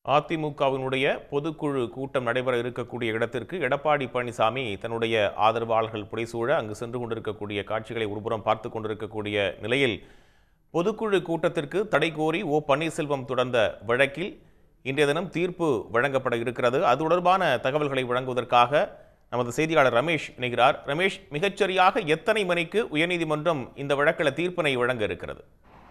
அதிமுகவினுடைய பொதுக்குழு கூட்டம் நடைபெற இருக்கக்கூடிய இடத்திற்கு எடப்பாடி பழனிசாமி தன்னுடைய ஆதரவாளர்கள் புடைசூழ அங்கு சென்று கொண்டிருக்கக்கூடிய காட்சிகளை ஒருபுறம் பார்த்து கொண்டிருக்கக்கூடிய நிலையில் பொதுக்குழு கூட்டத்திற்கு தடை கோரி ஓ பன்னீர்செல்வம் தொடர்ந்த வழக்கில் இன்றைய தினம் தீர்ப்பு வழங்கப்பட இருக்கிறது அது தொடர்பான தகவல்களை வழங்குவதற்காக நமது செய்தியாளர் ரமேஷ் இணைகிறார் ரமேஷ் மிகச்சரியாக எத்தனை மணிக்கு உயர்நீதிமன்றம் இந்த வழக்கில் தீர்ப்பினை வழங்க இருக்கிறது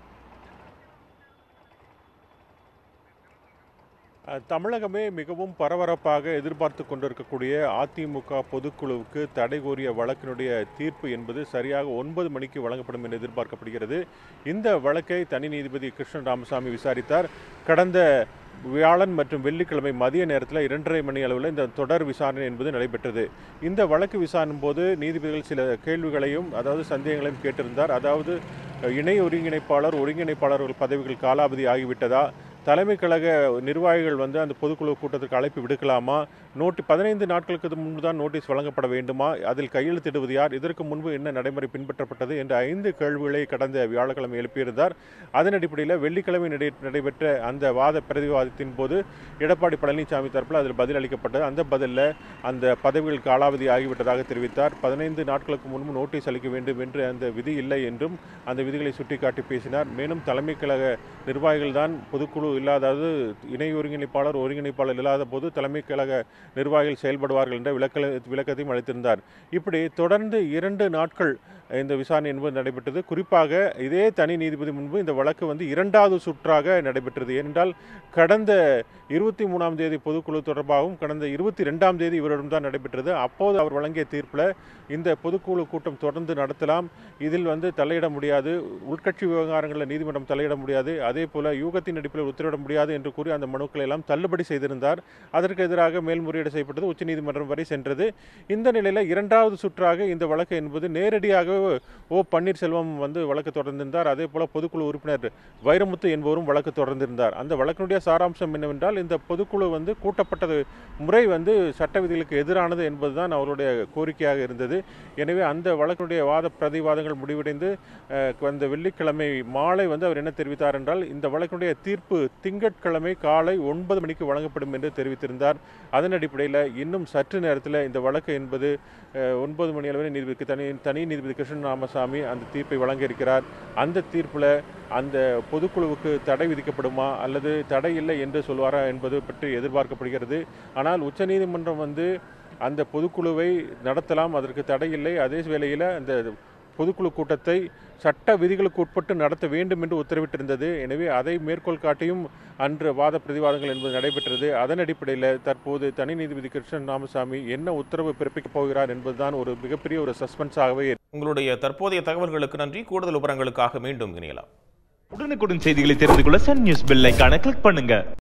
அஹ், தமிழகமே மிகவும் பரபரப்பாக எதிர்பார்த்து கொண்டிருக்கக்கூடிய அதிமுக பொதுக்குழுவுக்கு தடை கோரிய வழக்கினுடைய தீர்ப்பு என்பது சரியாக ஒன்பது மணிக்கு வழங்கப்படும் என்று எதிர்பார்க்கப்படுகிறது இந்த வழக்கை தனி நீதிபதி கிருஷ்ணன் ராமசாமி விசாரித்தார் கடந்த வியாழன் மற்றும் வெள்ளிக்கிழமை மதிய நேரத்தில் இரண்டரை மணி அளவில் இந்த தொடர் விசாரணை என்பது நடைபெற்றது இந்த வழக்கு விசாரணையின் போது நீதிபதிகள் சில கேள்விகளையும் அதாவது சந்தேகங்களையும் கேட்டிருந்தார் அதாவது அஹ், இணை ஒருங்கிணைப்பாளர் ஒருங்கிணைப்பாளர்கள் பதவிகள் காலாவதி ஆகிவிட்டதா தலைமை கழக நிர்வாகிகள் வந்து அந்த பொதுக்குழு கூட்டத்திற்கு அழைப்பு விடுக்கலாமா நோட்டி பதினைந்து நாட்களுக்கு முன்பு தான் நோட்டீஸ் வழங்கப்பட வேண்டுமா அதில் கையெழுத்திடுவது யார் இதற்கு முன்பு என்ன நடைமுறை பின்பற்றப்பட்டது என்ற ஐந்து கேள்விகளை கடந்த வியாழக்கிழமை எழுப்பியிருந்தார் அதன் அடிப்படையில் வெள்ளிக்கிழமை நடை நடைபெற்ற அந்த வாத பிரதிவாதத்தின் போது எடப்பாடி பழனிசாமி தரப்பில் அதில் பதில் அளிக்கப்பட்டது அந்த பதிலில் அந்த பதவிகள் காலாவதி ஆகிவிட்டதாக தெரிவித்தார் பதினைந்து நாட்களுக்கு முன்பு நோட்டீஸ் அளிக்க வேண்டும் என்று அந்த விதி இல்லை என்றும் அந்த விதிகளை சுட்டிக்காட்டி பேசினார் மேலும் தலைமை கழக நிர்வாகிகள் தான் பொதுக்குழு இல்லாதது இணை ஒருங்கிணைப்பாளர் ஒருங்கிணைப்பாளர் இல்லாத போது தலைமை கழக நிர்வாகிகள் செயல்படுவார்கள் என்ற விளக்க விளக்கத்தையும் அளித்திருந்தார் இப்படி தொடர்ந்து இரண்டு நாட்கள் இந்த விசாரணை என்பது நடைபெற்றது குறிப்பாக இதே தனி நீதிபதி முன்பு இந்த வழக்கு வந்து இரண்டாவது சுற்றாக நடைபெற்றது ஏனென்றால் கடந்த இருபத்தி மூணாம் தேதி பொதுக்குழு தொடர்பாகவும் கடந்த இருபத்தி ரெண்டாம் தேதி இவரிடம் தான் நடைபெற்றது அப்போது அவர் வழங்கிய தீர்ப்பில் இந்த பொதுக்குழு கூட்டம் தொடர்ந்து நடத்தலாம் இதில் வந்து தலையிட முடியாது உள்கட்சி விவகாரங்களில் நீதிமன்றம் தலையிட முடியாது அதே போல யூகத்தின் அடிப்படையில் உத்தரவிட முடியாது என்று கூறி அந்த மனுக்களை எல்லாம் தள்ளுபடி செய்திருந்தார் அதற்கு எதிராக மேல்முறையீடு செய்யப்பட்டது உச்சநீதிமன்றம் வரை சென்றது இந்த நிலையில் இரண்டாவது சுற்றாக இந்த வழக்கு என்பது நேரடியாக ஓ பன்னீர்செல்வம் வந்து வழக்கு தொடர்ந்திருந்தார் அதே போல பொதுக்குழு உறுப்பினர் வைரமுத்து என்பவரும் வழக்கு தொடர்ந்திருந்தார் அந்த வழக்கினுடைய சாராம்சம் என்னவென்றால் இந்த பொதுக்குழு வந்து கூட்டப்பட்டது முறை வந்து சட்ட விதிகளுக்கு எதிரானது என்பதுதான் அவருடைய கோரிக்கையாக இருந்தது எனவே அந்த வழக்கினுடைய வாத பிரதிவாதங்கள் முடிவடைந்து அஹ், அந்த வெள்ளிக்கிழமை மாலை வந்து அவர் என்ன தெரிவித்தார் என்றால் இந்த வழக்கினுடைய தீர்ப்பு திங்கட்கிழமை காலை ஒன்பது மணிக்கு வழங்கப்படும் என்று தெரிவித்திருந்தார் அதன் அடிப்படையில் இன்னும் சற்று நேரத்தில் இந்த வழக்கு என்பது அஹ், ஒன்பது மணி அளவில் நீதிபதி தனி தனி நீதிபதி கிருஷ்ணன் ராமசாமி அந்த தீர்ப்பை வழங்க இருக்கிறார் அந்த தீர்ப்பில் அந்த பொதுக்குழுவுக்கு தடை விதிக்கப்படுமா அல்லது தடை இல்லை என்று சொல்வாரா என்பது பற்றி எதிர்பார்க்கப்படுகிறது ஆனால் உச்சநீதிமன்றம் வந்து அந்த பொதுக்குழுவை நடத்தலாம் அதற்கு தடை இல்லை அதே வேளையில் அந்த பொதுக்குழு கூட்டத்தை சட்ட விதிகளுக்கு உட்பட்டு நடத்த வேண்டும் என்று உத்தரவிட்டிருந்தது எனவே அதை மேற்கோள் காட்டியும் அன்று வாத பிரதிவாதங்கள் என்பது நடைபெற்றது அதன் அடிப்படையில் தற்போது தனி நீதிபதி கிருஷ்ணன் ராமசாமி என்ன உத்தரவு பிறப்பிக்கப் போகிறார் என்பதுதான் ஒரு மிகப்பெரிய ஒரு சஸ்பென்ஸாகவே உங்களுடைய தற்போதைய தகவல்களுக்கு நன்றி கூடுதல் விவரங்களுக்காக மீண்டும் இணையலாம் உடனுக்குடன் செய்திகளை தெரிந்து கொள்ள சன் நியூஸ் பெல் ஐகானை கிளிக் பண்ணுங்க